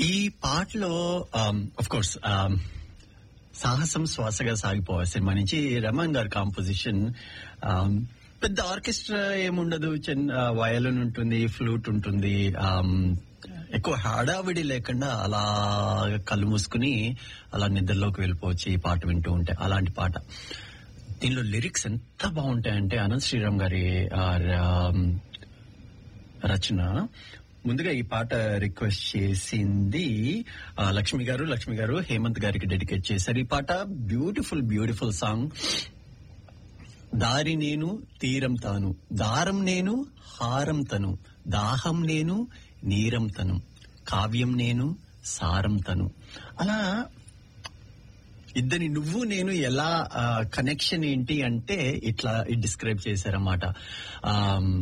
ఈ పాటలో of course సాహసం శ్వాసగా సాగిపోవాలి సినిమా నుంచి రమణ్ గారి కాంపోజిషన్ పెద్ద ఆర్కెస్ట్రా ఏముండదు చిన్న వయలిన్ ఉంటుంది ఫ్లూట్ ఉంటుంది um, ఎక్కువ హడావిడి లేకుండా అలా కళ్ళు మూసుకుని అలా నిద్రలోకి వెళ్ళిపోవచ్చు ఈ పాట వింటూ ఉంటే అలాంటి పాట దీనిలో లిరిక్స్ ఎంత బాగుంటాయంటే అనంత్ శ్రీరామ్ గారి ఆ, రా- రచన ముందుగా ఈ పాట రిక్వెస్ట్ చేసింది ఆ, లక్ష్మి గారు లక్ష్మి గారు హేమంత్ గారికి డెడికేట్ చేశారు ఈ పాట బ్యూటిఫుల్ బ్యూటిఫుల్ సాంగ్ దారి నేను తీరం తాను దారం నేను హారం తను దాహం నేను నీరం తను కావ్యం నేను సారం తను అలా ఇద్దరి నువ్వు నేను ఎలా కనెక్షన్ ఏంటి అంటే ఇట్లా డిస్క్రైబ్ చేశారన్నమాట ఆమ్,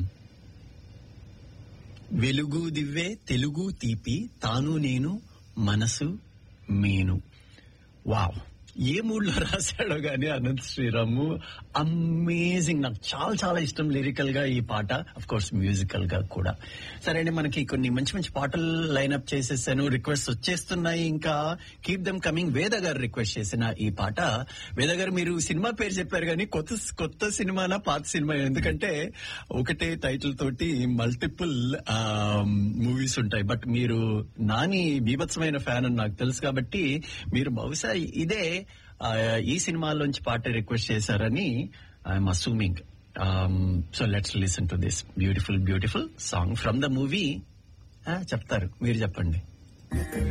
వెలుగు దివ్వే తెలుగు తీపి తాను నేను మనసు మేను వావ్ ఏ మూడ్ లో రాశాడో గానీ అనంత్ శ్రీరాము అమేజింగ్ నాకు చాలా చాలా ఇష్టం లిరికల్ గా ఈ పాట అఫ్ కోర్స్ మ్యూజికల్ గా కూడా సరే అండి మనకి కొన్ని మంచి మంచి పాటలు లైన్అప్ చేసేసాను రిక్వెస్ట్ వచ్చేస్తున్నాయి ఇంకా కీప్ దమ్ కమింగ్ వేద గారు రిక్వెస్ట్ చేసిన ఈ పాట వేద గారు మీరు సినిమా పేరు చెప్పారు కానీ కొత్త కొత్త సినిమానా పాత సినిమా ఎందుకంటే ఒకటే టైటిల్ తోటి మల్టిపుల్ మూవీస్ ఉంటాయి బట్ మీరు నాని బీభత్సమైన ఫ్యాన్ అని నాకు తెలుసు కాబట్టి మీరు బహుశా ఇదే ఆ, ఈ సినిమాలోంచి పాట రిక్వెస్ట్ చేశారని I'm assuming so let's listen to this beautiful beautiful song from the movie చెప్తారు మీరు చెప్పండి